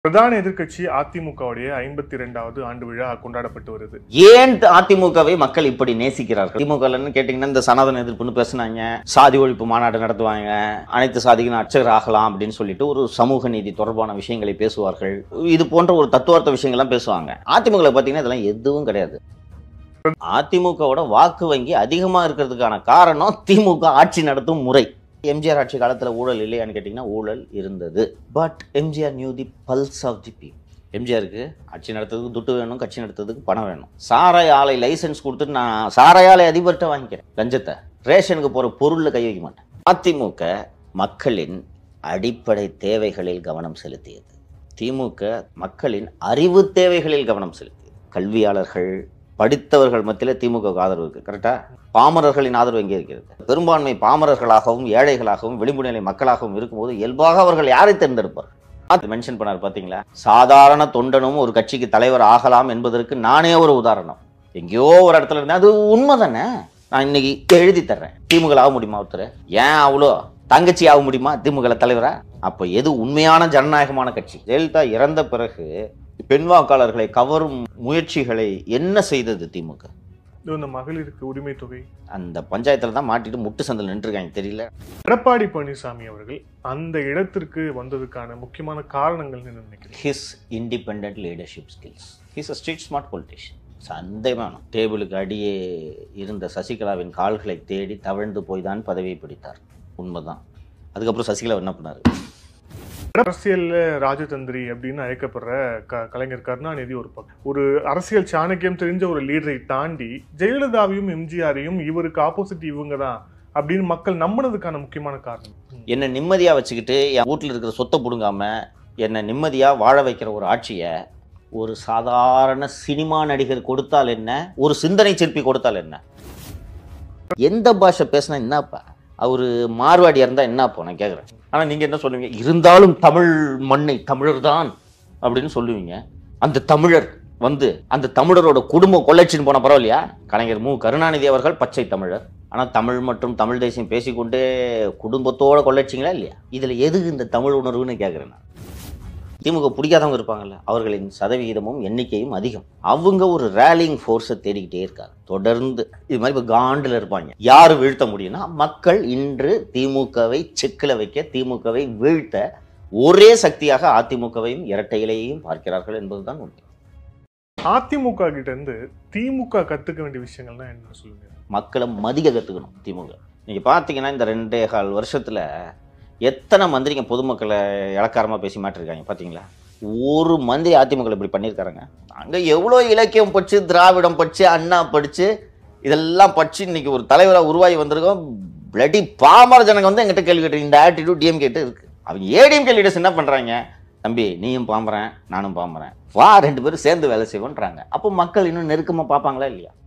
பிரதான எதிர்க்கட்சி அதிமுகவுடைய ஐம்பத்தி இரண்டாவது ஆண்டு விழா கொண்டாடப்பட்டு வருது ஏன் அதிமுகவை மக்கள் இப்படி நேசிக்கிறார்கள் திமுகலன்னு கேட்டீங்கன்னா இந்த சனாதன எதிர்ப்புன்னு பேசுனாங்க சாதி ஒழிப்பு மாநாடு நடத்துவாங்க அனைத்து சாதிகளும் அர்ச்சகர் ஆகலாம் அப்படின்னு சொல்லிட்டு ஒரு சமூக நீதி தொடர்பான விஷயங்களை பேசுவார்கள் இது போன்ற ஒரு தத்துவார்த்த விஷயங்கள்லாம் பேசுவாங்க அதிமுக பார்த்தீங்கன்னா இதெல்லாம் எதுவும் கிடையாது அதிமுகவோட வாக்கு வங்கி அதிகமாக இருக்கிறதுக்கான காரணம் திமுக ஆட்சி நடத்தும் முறை எம்ஜிஆர் ஆட்சி காலத்தில் ஊழல் இல்லையான்னு கேட்டிங்கன்னா ஊழல் இருந்தது but MGR knew the pulse of the people எம்ஜிஆருக்கு ஆட்சி நடத்துறதுக்கு துட்டு வேணும் கட்சி நடத்துறதுக்கு பணம் வேணும் சாராய ஆலை லைசன்ஸ் கொடுத்துட்டு நான் சாராய ஆலை அதிபர்கிட்ட வாங்கிக்கிறேன் லஞ்சத்தை ரேஷனுக்கு போகிற பொருளில் கை வைக்க மாட்டேன் அதிமுக மக்களின் அடிப்படை தேவைகளில் கவனம் செலுத்தியது திமுக மக்களின் அறிவு தேவைகளில் கவனம் செலுத்தியது கல்வியாளர்கள் படித்தவர்கள் மத்தியில் திமுக ஆதரவு இருக்குது கரெக்டா பாமரர்களின் ஆதரவு எங்கே இருக்கிறது பெரும்பான்மை பாமரர்களாகவும் ஏழைகளாகவும் விளிம்பு நிலை மக்களாகவும் இருக்கும்போது இயல்பாக அவர்கள் யாரை தேர்ந்தெடுப்பார் அது மென்ஷன் பண்ணார் பார்த்தீங்களா சாதாரண தொண்டனும் ஒரு கட்சிக்கு தலைவர் ஆகலாம் என்பதற்கு நானே ஒரு உதாரணம் எங்கேயோ ஒரு இடத்துல இருந்தேன் அது உண்மை தானே நான் இன்னைக்கு எழுதி தர்றேன் திமுக ஆக முடியுமா ஒருத்தர் ஏன் அவ்வளோ தங்கச்சி ஆக முடியுமா திமுக தலைவரா அப்போ எது உண்மையான ஜனநாயகமான கட்சி ஜெயலலிதா இறந்த பிறகு பெண் வாக்காளர்களை கவரும் முயற்சிகளை என்ன செய்தது திமுக இது இந்த மகளிருக்கு உரிமை தொகை அந்த பஞ்சாயத்துல தான் மாட்டிட்டு முட்டு சந்தில் நின்றுருக்காங்க தெரியல எடப்பாடி பழனிசாமி அவர்கள் அந்த இடத்திற்கு வந்ததுக்கான முக்கியமான காரணங்கள் என்ன நினைக்கிறேன் his independent leadership skills his uh street smart politician சந்தேகமான டேபிளுக்கு அடியே இருந்த சசிகலாவின் கால்களை தேடி தவழ்ந்து போய் தான் பதவியை பிடித்தார் உண்மைதான் அதுக்கப்புறம் சசிகலா என்ன பண்ணாரு அரசியல்ல ராஜதந்திரி அப்படின்னு அழைக்கப்படுற க கலைஞர் கருணாநிதி ஒரு பக்கம் ஒரு அரசியல் சாணக்கியம் தெரிஞ்ச ஒரு லீடரை தாண்டி ஜெயலலிதாவையும் எம்ஜிஆரையும் இவருக்கு ஆப்போசிட் இவங்க தான் அப்படின்னு மக்கள் நம்பினதுக்கான முக்கியமான காரணம் என்னை நிம்மதியாக வச்சுக்கிட்டு என் வீட்டில் இருக்கிற சொத்தை பிடுங்காம என்னை நிம்மதியாக வாழ வைக்கிற ஒரு ஆட்சியை ஒரு சாதாரண சினிமா நடிகர் கொடுத்தால் என்ன ஒரு சிந்தனை சிற்பி கொடுத்தால் என்ன எந்த பாஷை பேசினா என்னப்பா அவர் மார்வாடியாக இருந்தால் என்னப்பா நான் கேட்குறேன் ஆனால் நீங்கள் என்ன சொல்லுவீங்க இருந்தாலும் தமிழ் மண்ணை தமிழர் தான் அப்படின்னு சொல்லுவீங்க அந்த தமிழர் வந்து அந்த தமிழரோட குடும்பம் கொள்ளைச்சின்னு போன பரவாயில்லையா கலைஞர் மு கருணாநிதி அவர்கள் பச்சை தமிழர் ஆனால் தமிழ் மற்றும் தமிழ் தேசியம் பேசிக்கொண்டே குடும்பத்தோட கொள்ளைச்சிங்களா இல்லையா இதில் எது இந்த தமிழ் உணர்வுன்னு கேட்குறேன் நான் திமுக பிடிக்காதவங்க இருப்பாங்கல்ல அவர்களின் சதவிகிதமும் எண்ணிக்கையும் அதிகம் அவங்க ஒரு ரேலிங் ஃபோர்ஸை தேடிக்கிட்டே இருக்காங்க தொடர்ந்து இது மாதிரி இப்போ காண்டில் இருப்பாங்க யார் வீழ்த்த முடியும்னா மக்கள் இன்று திமுகவை செக்கில் வைக்க திமுகவை வீழ்த்த ஒரே சக்தியாக அதிமுகவையும் இரட்டை இலையையும் பார்க்கிறார்கள் என்பதுதான் உண்மை அதிமுக கிட்ட இருந்து திமுக கத்துக்க வேண்டிய விஷயங்கள்னா என்ன சொல்லுங்க மக்களை மதிக்க கற்றுக்கணும் திமுக நீங்கள் பார்த்தீங்கன்னா இந்த ரெண்டே கால் வருஷத்தில் எத்தனை மந்திரிங்க பொதுமக்களை இலக்காரமாக பேசி மாட்டிருக்காங்க பார்த்தீங்களா ஒரு மந்திரி அதிமுக இப்படி பண்ணியிருக்காருங்க அங்கே எவ்வளோ இலக்கியம் படிச்சு திராவிடம் படிச்சு அண்ணா படிச்சு இதெல்லாம் படிச்சு இன்னைக்கு ஒரு தலைவராக உருவாகி வந்திருக்கோம் பிளடி பாமர ஜனங்க வந்து எங்கிட்ட கேள்வி கேட்டு இந்த ஆட்டிடியூட் டிஎம் கேட்டு இருக்கு அவங்க ஏடிஎம்கே லீடர்ஸ் என்ன பண்ணுறாங்க தம்பி நீயும் பாம்புறேன் நானும் பாம்புறேன் வா ரெண்டு பேரும் சேர்ந்து வேலை செய்வோன்றாங்க அப்போ மக்கள் இன்னும் நெருக்கமாக பார்ப்பாங்களா இல்லையா